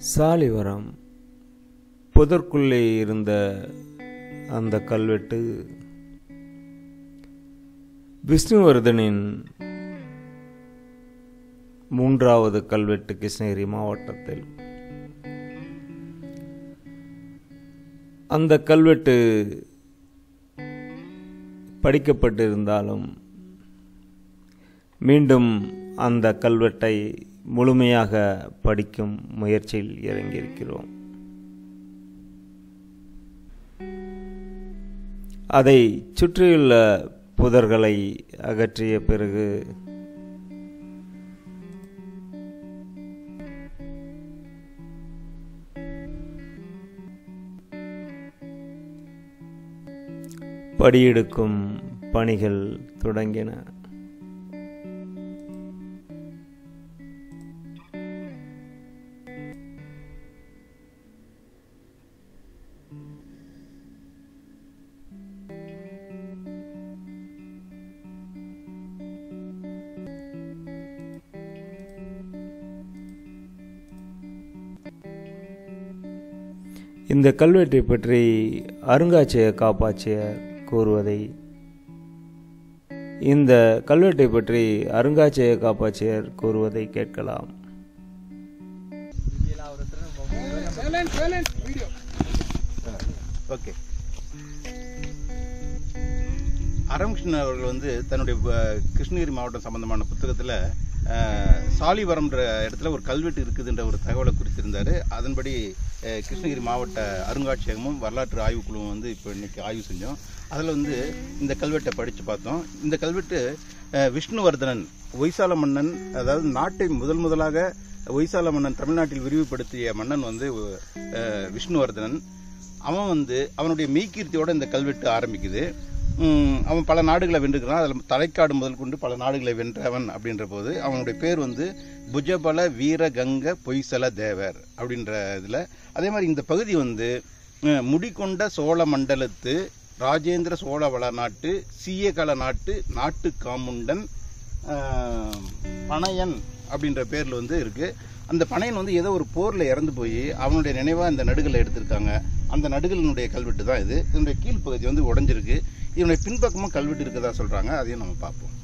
சாலிவரம் புதற்குள்ளே இருந்த அந்த கல்வெட்டு விஷ்ணுவர்தனின் மூன்றாவது கல்வெட்டு கிருஷ்ணகிரி மாவட்டத்தில் அந்த கல்வெட்டு படிக்கப்பட்டிருந்தாலும் மீண்டும் அந்த கல்வெட்டை முழுமையாக படிக்கும் முயற்சியில் இறங்கியிருக்கிறோம் அதை சுற்றியுள்ள புதர்களை அகற்றிய பிறகு படியெடுக்கும் பணிகள் தொடங்கின இந்த கல்வெட்டை பற்றி அருங்காட்சியக காப்பாட்சியர் கூறுவதை இந்த கல்வெட்டை பற்றி அருங்காட்சியக காப்பாட்சியர் கூறுவதை கேட்கலாம் ஓகே அரம்கிருஷ்ணன் அவர்கள் வந்து தன்னுடைய அஹ், கிருஷ்ணகிரி மாவட்டம் சம்பந்தமான புத்தகத்தில் சாலிவரம்ன்ற இடத்துல ஒரு கல்வெட்டு இருக்குதுன்ற ஒரு தகவலை குறித்திருந்தார் அதன்படி அஹ், கிருஷ்ணகிரி மாவட்ட அருங்காட்சியகமும் வரலாற்று ஆய்வுக்குழுவும் வந்து இப்போ இன்னைக்கு ஆய்வு செஞ்சோம் அதில் வந்து இந்த கல்வெட்டை படித்து பார்த்தோம் இந்த கல்வெட்டு அஹ், விஷ்ணுவர்தனன் ஒய்சால மன்னன் அதாவது நாட்டை முதல் முதலாக ஒய்சால மன்னன் தமிழ்நாட்டில் விரிவுபடுத்திய மன்னன் வந்து அஹ், விஷ்ணுவர்தனன் அவன் வந்து அவனுடைய மெய்கீர்த்தியோட இந்த கல்வெட்டு ஆரம்பிக்குது உம், அவன் பல நாடுகளை வென்றுக்கிறான் அதில் தலைக்காடு முதல் கொண்டு பல நாடுகளை வென்றவன் அப்படின்ற போது அவனுடைய பேர் வந்து புஜபல வீரகங்க பொய்சல தேவர் அப்படின்ற இதில் அதே மாதிரி இந்த பகுதி வந்து அஹ், முடிகொண்ட சோழ மண்டலத்து ராஜேந்திர சோழ வளநாட்டு சீயகல நாட்டு நாட்டு காமுண்டன் அஹ், பனையன் அப்படின்ற பேரில் வந்து இருக்கு அந்த பனையன் வந்து ஏதோ ஒரு போரில் இறந்து போய் அவனுடைய நினைவாக இந்த நடுகளை எடுத்திருக்காங்க அந்த நடுகளினுடைய கல்வெட்டு தான் இது இதனுடைய கீழ்ப்பகுதி வந்து உடைஞ்சிருக்கு இதனுடைய பின்பக்கமும் கல்வெட்டு இருக்கதா சொல்கிறாங்க அதையும் நம்ம பார்ப்போம்